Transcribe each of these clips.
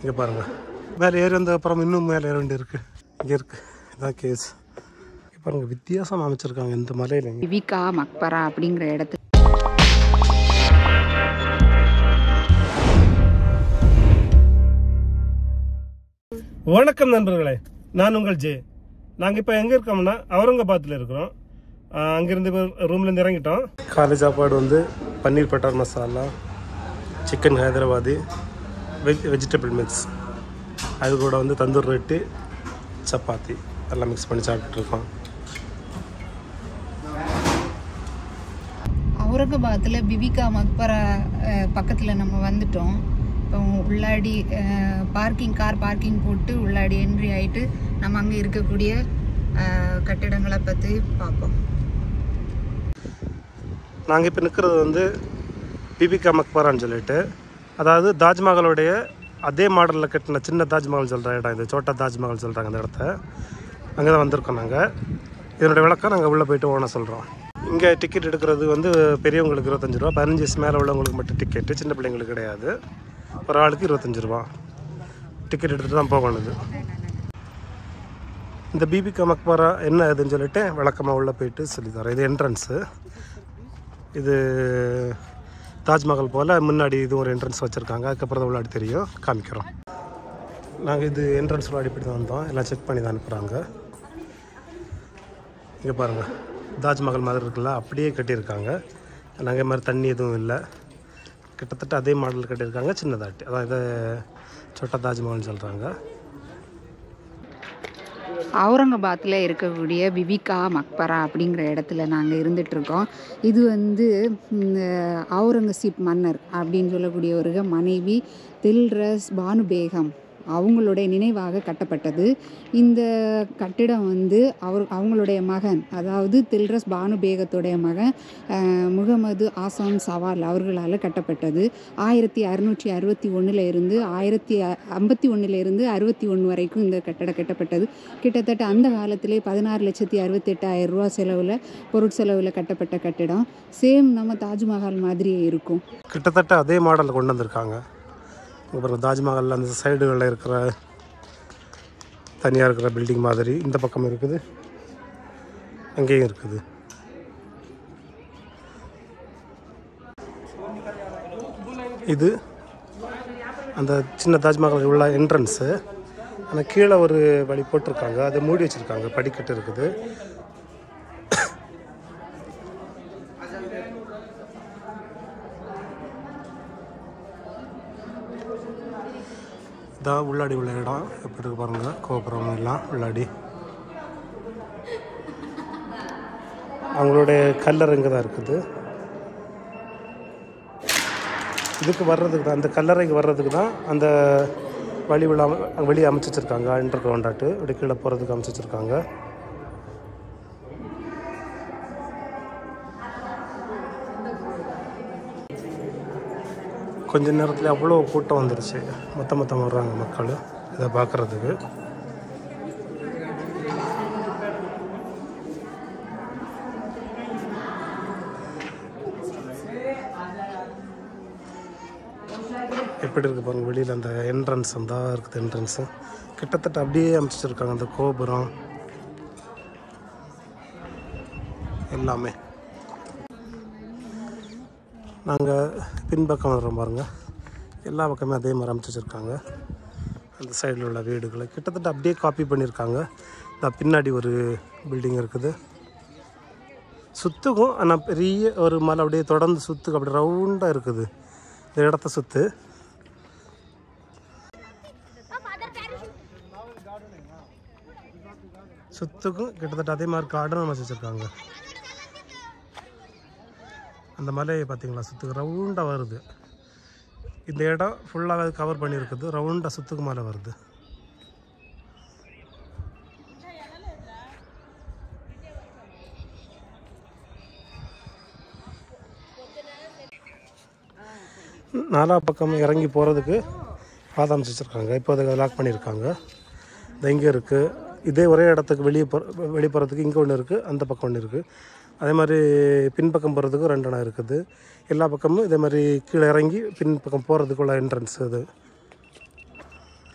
இங்கே பாருங்கள் மேலே ஏறி வந்த அப்புறம் இன்னும் மேலே ஏற வேண்டி இருக்கு இங்கே இருக்கு இதான் கேஸ் இங்க பாருங்க வித்தியாசம் அமைச்சிருக்காங்க இந்த மலையில விவிகா மக்பரா அப்படிங்கிற இடத்துக்கு வணக்கம் நண்பர்களே நான் உங்கள் ஜே நாங்கள் இப்போ எங்கே இருக்கோம்னா அவுரங்காபாத்தில் இருக்கிறோம் ஆஹ் அங்கிருந்து இப்போ ரூம்லேருந்து இறங்கிட்டோம் காலை சாப்பாடு வந்து paneer butter masala chicken Hyderabadi veg vegetable mix அது கூட வந்து தந்தூர் ரொட்டி சப்பாத்தி எல்லாம் மிக்ஸ் பண்ணி சாப்பிட்டுருக்கோம் அவுரங்காபாத்தில் பிபிகா மக்பரா பக்கத்தில் நம்ம வந்துட்டோம் இப்போ உள்ளாடி பார்க்கிங் கார் பார்க்கிங் போட்டு உள்ளாடி என்ட்ரி ஆயிட்டு நம்ம அங்கே இருக்கக்கூடிய அஹ், கட்டிடங்களை பற்றி பார்ப்போம் நாங்கள் இப்போ நிற்கிறது வந்து பிபிகா மக்பரான்னு சொல்லிட்டு அதாவது தாஜ்மஹாலுடைய அதே மாடலில் கட்டின சின்ன தாஜ்மஹால் சொல்கிற இடம் இது சோட்டா தாஜ்மஹால் சொல்கிறாங்க அந்த இடத்த அங்கே தான் வந்திருக்கோம் நாங்கள் இதனுடைய விளக்கம் நாங்கள் உள்ளே போயிட்டு ஓன சொல்கிறோம் இங்கே டிக்கெட் எடுக்கிறது வந்து பெரியவங்களுக்கு இருபத்தஞ்சி ரூபா பதினஞ்சு வயசு மேலே உள்ளவங்களுக்கு மட்டும் டிக்கெட்டு சின்ன பிள்ளைங்களுக்கு கிடையாது ஒரு ஆளுக்கு இருபத்தஞ்சி ரூபா டிக்கெட் எடுத்துகிட்டு தான் போகணும் இது இந்த பிபிகா மக்பரா என்ன இதுன்னு சொல்லிட்டு விளக்கமாக உள்ளே போயிட்டு சொல்லித்தரோம் இது என்ட்ரன்ஸு இது தாஜ்மஹால் போல் முன்னாடி இது ஒரு என்ட்ரன்ஸ் வச்சுருக்காங்க அதுக்கப்புறம் தான் உள்ளாடி தெரியும் காமிக்கிறோம் நாங்கள் இது என்ட்ரன்ஸ் உள்ளாடி இப்படி தான் வந்தோம் எல்லாம் செக் பண்ணி தான் அனுப்புகிறாங்க இங்கே பாருங்கள் தாஜ்மஹால் மாதிரி இருக்குல்ல அப்படியே கட்டியிருக்காங்க நாங்கள் இது மாதிரி தண்ணி எதுவும் இல்லை கிட்டத்தட்ட அதே மாடல் கட்டியிருக்காங்க சின்னதாட்டி அதான் இதை சொட்டா தாஜ்மஹால்னு சொல்கிறாங்க அவுரங்காபாத்தில் இருக்கக்கூடிய விவிகா மக்பரா அப்படிங்கிற இடத்துல நாங்கள் இருந்துகிட்ருக்கோம் இது வந்து இந்த அவுரங்கசீப் மன்னர் அப்படின்னு சொல்லக்கூடியவருக மனைவி தில்ரஸ் பானு பேகம் அவங்களுடைய நினைவாக கட்டப்பட்டது இந்த கட்டிடம் வந்து அவர் அவங்களுடைய மகன் அதாவது தில்ரஸ் பானு பேகத்துடைய மகன் அஹ், முகமது ஆசாம் சவால் அவர்களால் கட்டப்பட்டது ஆயிரத்தி அறுநூற்றி அறுபத்தி ஒன்றில் இருந்து ஆயிரத்தி ஐம்பத்தி ஒன்றில் இருந்து அறுபத்தி ஒன்று வரைக்கும் இந்த கட்டடம் கட்டப்பட்டது கிட்டத்தட்ட அந்த காலத்திலே பதினாறு லட்சத்தி அறுபத்தெட்டாயிரம் ரூபா செலவில் பொருட்செலவில் கட்டப்பட்ட கட்டிடம் சேம் நம்ம தாஜ்மஹால் மாதிரியே இருக்கும் கிட்டத்தட்ட அதே மாடலில் கொண்டு வந்திருக்காங்க இங்க பாருங்க தாஜ்மஹாலில் அந்த சைடுகளில் இருக்கிற தனியாக இருக்கிற பில்டிங் மாதிரி இந்த பக்கம் இருக்குது அங்கேயும் இருக்குது இது அந்த சின்ன தாஜ்மஹாலுக்கு உள்ள என்ட்ரன்ஸு ஆனால் கீழே ஒரு வழி போட்டிருக்காங்க அதை மூடி வச்சுருக்காங்க படிக்கட்டு இருக்குது இதான் உள்ளாடி உள்ள இடம் எப்படி இருக்கு பாருங்க கோபுரம் எல்லாம் உள்ளாடி அவங்களுடைய கல்லறை இங்கே தான் இருக்குது இதுக்கு வர்றதுக்கு தான் அந்த கல்லறைக்கு வர்றதுக்கு தான் அந்த வழி உள்ள அம- வெளியே அமைச்சு வச்சிருக்காங்க அண்டர் கிரவுண்டாட்டு இப்படி கீழே போகிறதுக்கு அமைச்சு வச்சிருக்காங்க கொஞ்ச நேரத்தில் அவ்வளோ கூட்டம் வந்துருச்சு மொத்த மொத்தம் வர்றாங்க மக்கள் இதை பார்க்குறதுக்கு எப்படி இருக்கு பாருங்க வெளியில் அந்த என்ட்ரன்ஸ் அந்த இருக்குது என்ட்ரன்ஸு கிட்டத்தட்ட அப்படியே அமைச்சிருக்காங்க அந்த கோபுரம் எல்லாமே நாங்கள் பின்பக்கம் வர்றோம் பாருங்க எல்லா பக்கமே அதே மாதிரி அமைச்சு வச்சுருக்காங்க அந்த சைடில் உள்ள வீடுகளை கிட்டத்தட்ட அப்படியே காப்பி பண்ணியிருக்காங்க இந்த பின்னாடி ஒரு பில்டிங் இருக்குது சுத்துக்கும் ஆனால் பெரிய ஒரு மலை அப்படியே தொடர்ந்து சுத்துக்கு அப்படி ரவுண்டாக இருக்குது இந்த இடத்த சுற்று சுத்துக்கும் கிட்டத்தட்ட அதே மாதிரி கார்டன் அமைச்சு வச்சுருக்காங்க அந்த மலையை பார்த்தீங்களா சுற்றுக்கு ரவுண்டாக வருது இந்த இடம் ஃபுல்லாக கவர் பண்ணியிருக்குது ரவுண்டாக சுற்றுக்கு மேலே வருது நாலா பக்கம் இறங்கி போகிறதுக்கு பாதை அமைச்சு வச்சுருக்காங்க இப்போ அதை லாக் பண்ணியிருக்காங்க இந்த இங்கே இருக்குது இதே ஒரே இடத்துக்கு வெளியே போ வெளியே போகிறதுக்கு இங்கே ஒன்று இருக்குது அந்த பக்கம் ஒன்று இருக்குது அதே மாதிரி பின்பக்கம் போகிறதுக்கும் ரெண்டு இடம் இருக்குது எல்லா பக்கமும் இதே மாதிரி கீழே இறங்கி பின்பக்கம் போகிறதுக்குள்ள என்ட்ரன்ஸ் அது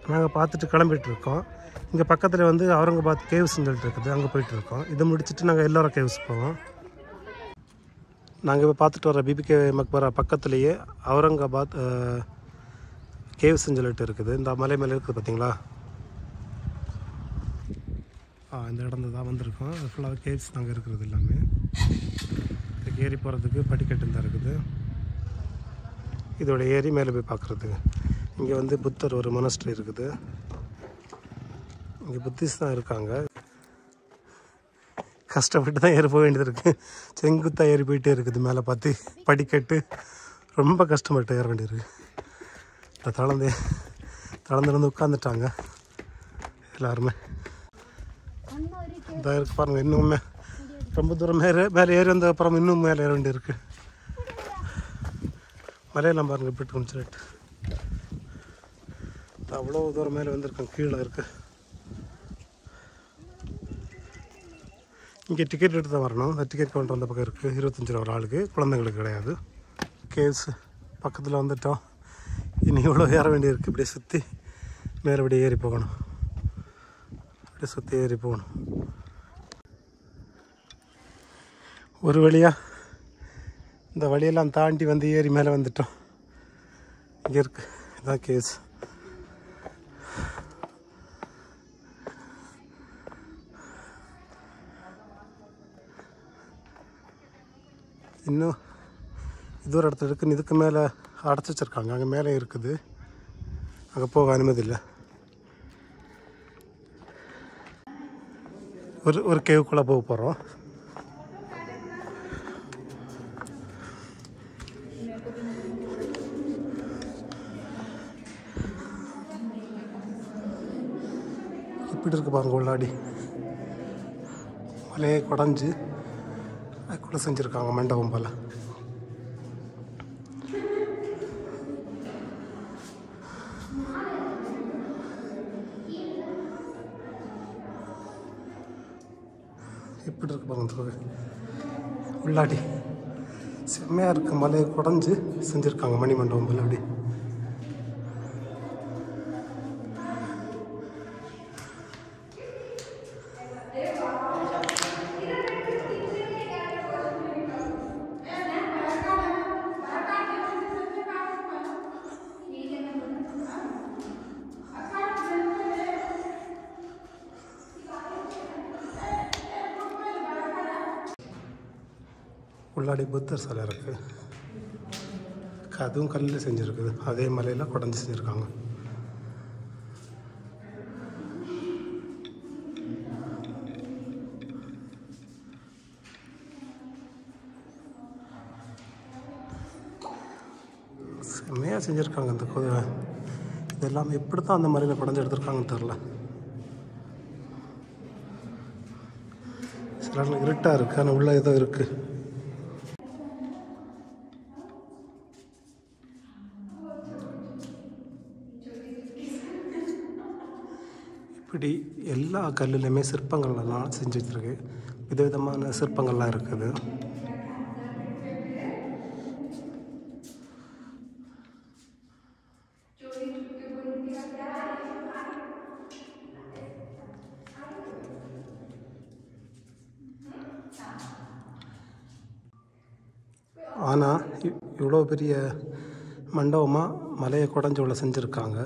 நாங்கள் பார்த்துட்டு கிளம்பிட்டு இருக்கோம் இங்கே பக்கத்தில் வந்து அவுரங்காபாத் கேவ்ஸ்ன்னு சொல்லிட்டு இருக்குது அங்கே போயிட்டு இருக்கோம் இதை முடிச்சுட்டு நாங்கள் எல்லோரா கேவ்ஸ் போவோம் நாங்கள் இப்போ பார்த்துட்டு வர பிபிகே மக்பரா பக்கத்துலேயே அவுரங்காபாத் கேவ்ஸ்ன்னு சொல்லிட்டு இருக்குது இந்த மலை மேலே இருக்குது பார்த்தீங்களா ஆ இந்த இடம் தான் வந்திருக்கோம் அது ஃபுல்லாக கேவ்ஸ் நாங்கள் இருக்கிறது எல்லாமே இதுக்கு ஏறி போகிறதுக்கு படிக்கட்டு தான் இருக்குது இதோட ஏறி மேலே போய் பார்க்குறதுக்கு இங்கே வந்து புத்தர் ஒரு மொனஸ்ட்ரி இருக்குது இங்கே புத்திஸ்ட் தான் இருக்காங்க கஷ்டப்பட்டு தான் ஏறி போக வேண்டியது இருக்குது செங்குத்தாக ஏறி போயிட்டே இருக்குது மேலே பார்த்து படிக்கட்டு ரொம்ப கஷ்டப்பட்டு ஏற வேண்டியிருக்கு இந்த தளர்ந்து தளர்ந்து வந்து உட்காந்துட்டாங்க எல்லாருமே இந்த இருக்கு பாருங்க இன்னுமே ரொம்ப தூரம் மேலே மேலே ஏறி வந்த அப்புறம் இன்னும் மேலே ஏற வேண்டியிருக்கு மலையெல்லாம் பாருங்க எப்படி கொஞ்சம் அவ்வளோ தூரம் மேலே வந்திருக்கோம் கீழே இருக்கு இங்கே டிக்கெட் எடுத்து தான் வரணும் அந்த டிக்கெட் கவுண்டர் அந்த பக்கம் இருக்குது இருபத்தஞ்சி ரூபா ஒரு ஆளுக்கு குழந்தைங்களுக்கு கிடையாது கேவ்ஸ் பக்கத்தில் வந்துட்டோம் இனி இவ்வளோ ஏற வேண்டியிருக்கு இப்படியே சுற்றி மேலே இப்படியே ஏறி போகணும் அப்படியே சுற்றி ஏறி போகணும் ஒரு வழியாக இந்த வழியெல்லாம் தாண்டி வந்து ஏறி மேலே வந்துட்டோம் இங்கே இருக்கு இதான் கேஸ் இன்னும் இது ஒரு இடத்துல இருக்குன்னு இதுக்கு மேலே அடைச்சி வச்சிருக்காங்க அங்கே மேலே இருக்குது அங்கே போக அனுமதி இல்லை ஒரு ஒரு கேவுக்குள்ளே போக போகிறோம் இப்படி இருக்கு பாருங்க உள்ளாடி மலையை குடஞ்சி அதுக்குள்ளே செஞ்சுருக்காங்க மண்டபம் போல் இப்படி இருக்கு பாருங்க இந்த கோவில். உள்ளாடி செம்மையாக இருக்கு மலையை குடஞ்சி செஞ்சுருக்காங்க மணி மண்டபம் போல் அப்படி உள்ளாடி புத்தர் சிலை இருக்குது அதுவும் கல்லில் செஞ்சுருக்குது அதே மலையில் குடஞ்சி செஞ்சுருக்காங்க செம்மையாக செஞ்சுருக்காங்க அந்த கோயிலை இதெல்லாம் எப்படி தான் அந்த மலையில் குடஞ்சி எடுத்திருக்காங்கன்னு தெரில சில நேரம் இருட்டாக இருக்குது ஆனால் உள்ளே ஏதோ இருக்குது இப்படி எல்லா கல்லுலையுமே சிற்பங்கள் எல்லாம் செஞ்சு வச்சிருக்கு விதவிதமான சிற்பங்கள்லாம் இருக்குது ஆனால் இவ்வளோ பெரிய மண்டபமாக மலையை குடஞ்சி உள்ள செஞ்சுருக்காங்க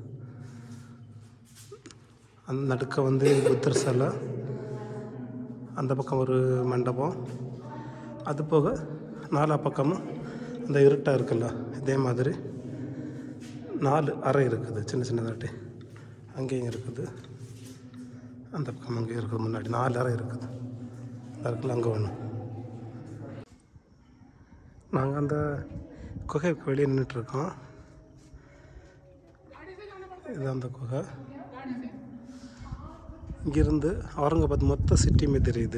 அந்த நடுக்க வந்து புத்தர் சிலை அந்த பக்கம் ஒரு மண்டபம் அது போக நாலா பக்கமும் அந்த இருட்டாக இருக்குல்ல இதே மாதிரி நாலு அறை இருக்குது சின்ன சின்னதாட்டி அங்கேயும் இருக்குது அந்த பக்கம் அங்கேயும் இருக்குது முன்னாடி நாலு அறை இருக்குது அந்த இருக்குல்ல அங்கே ஒன்று நாங்கள் அந்த குகைக்கு வெளியே நின்றுட்டுருக்கோம் இது அந்த குகை இங்கேருந்து அவுரங்காபாத் மொத்த சிட்டியுமே தெரியுது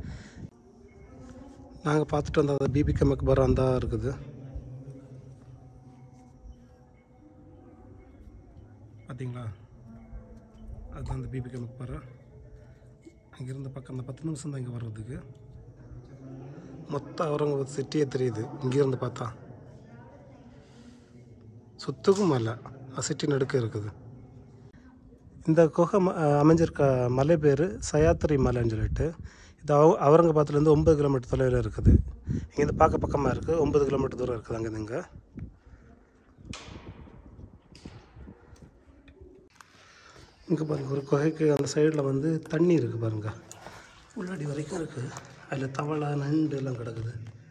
நாங்கள் பார்த்துட்டு வந்த அந்த பிபிகே மக்பரா அந்த இருக்குது பார்த்தீங்களா அதுதான் அந்த பிபிகே மக்பரா அங்கேருந்து பக்கம் அந்த பத்து நிமிஷம் தான் இங்கே வர்றதுக்கு மொத்த அவுரங்காபாத் சிட்டியே தெரியுது இங்கேருந்து பார்த்தா சுத்துக்கும் அல்ல சிட்டி நடுக்க இருக்குது இந்த குகை ம- அஹ் அமைஞ்சிருக்க மலை பேர் சயாத்திரி மலைன்னு சொல்லிட்டு இது அவ அவுரங்காபாத்லேருந்து ஒன்பது கிலோமீட்டர் தொலைவில் இருக்குது இங்கேருந்து பார்க்க பக்கமாக இருக்குது ஒன்பது கிலோமீட்டர் தூரம் இருக்குது அங்கேருந்து இங்கே இங்கே பாருங்க ஒரு குகைக்கு அந்த சைடில் வந்து தண்ணி இருக்குது பாருங்க உள்ளாடி வரைக்கும் இருக்குது அதில் தவளை நண்டு எல்லாம் கிடக்குது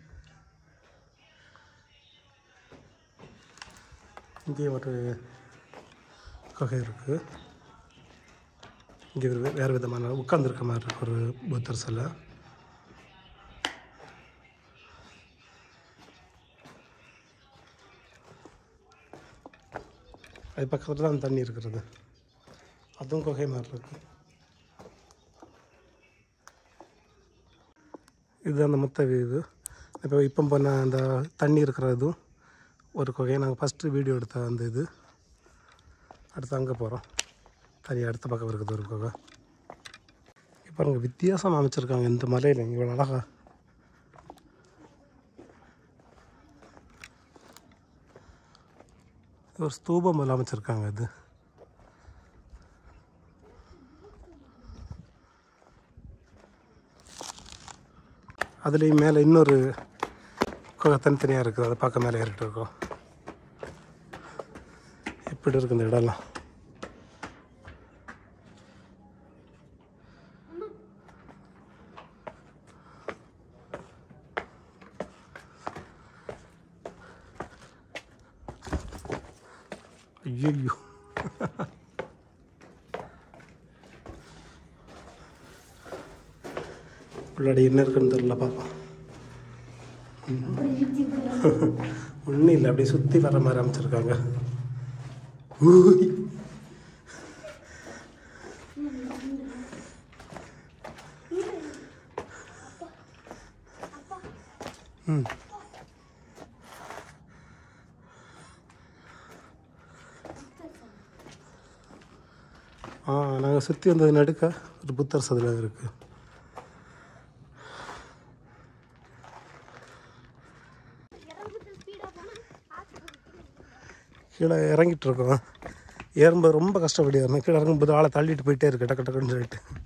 இங்கே ஒரு குகை இருக்குது இங்கே ஒரு வேறு விதமான உட்காந்துருக்க மாதிரி இருக்கு ஒரு புத்தர் சிலை அது பக்கத்தில் தான் தண்ணி இருக்கிறது அதுவும் குகை மாதிரி இருக்கு இது அந்த மொத்த இது இப்போ இப்போ போன அந்த தண்ணி இருக்கிறதும் ஒரு குகையை நாங்கள் ஃபஸ்ட்டு வீடியோ எடுத்த அந்த இது அடுத்து அங்கே போகிறோம் தனி அடுத்த பக்கம் இருக்குது ஒரு குகை இப்போ பாருங்க வித்தியாசமாக அமைச்சிருக்காங்க இந்த மலையில் இவ்வளோ அழகா இது ஒரு ஸ்தூபம் போல அமைச்சிருக்காங்க இது அதுலேயும் மேலே இன்னொரு குகை தனித்தனியாக இருக்குது அதை பார்க்க மேலே ஏறிட்டு இருக்கோம் எப்படி இருக்கு இந்த இடம்லாம் ஐயோ உள்ளாடி என்ன இருக்குன்னு தெரியல பார்ப்போம் ஒன்றும் இல்லை அப்படியே சுற்றி வர மாதிரி அமைச்சிருக்காங்க ஊய். ம் ஆ நாங்கள் சுற்றி வந்தது நடுக்க ஒரு புத்தர் சதுல இருக்குது கீழே இறங்கிட்டு இருக்கோம் ஏறும்போது ரொம்ப கஷ்டப்படியாருந்தேன் கீழே இறங்கும்போது ஆளை தள்ளிட்டு போயிட்டே இருக்கு டக்கு டக்குன்னு சொல்லிட்டு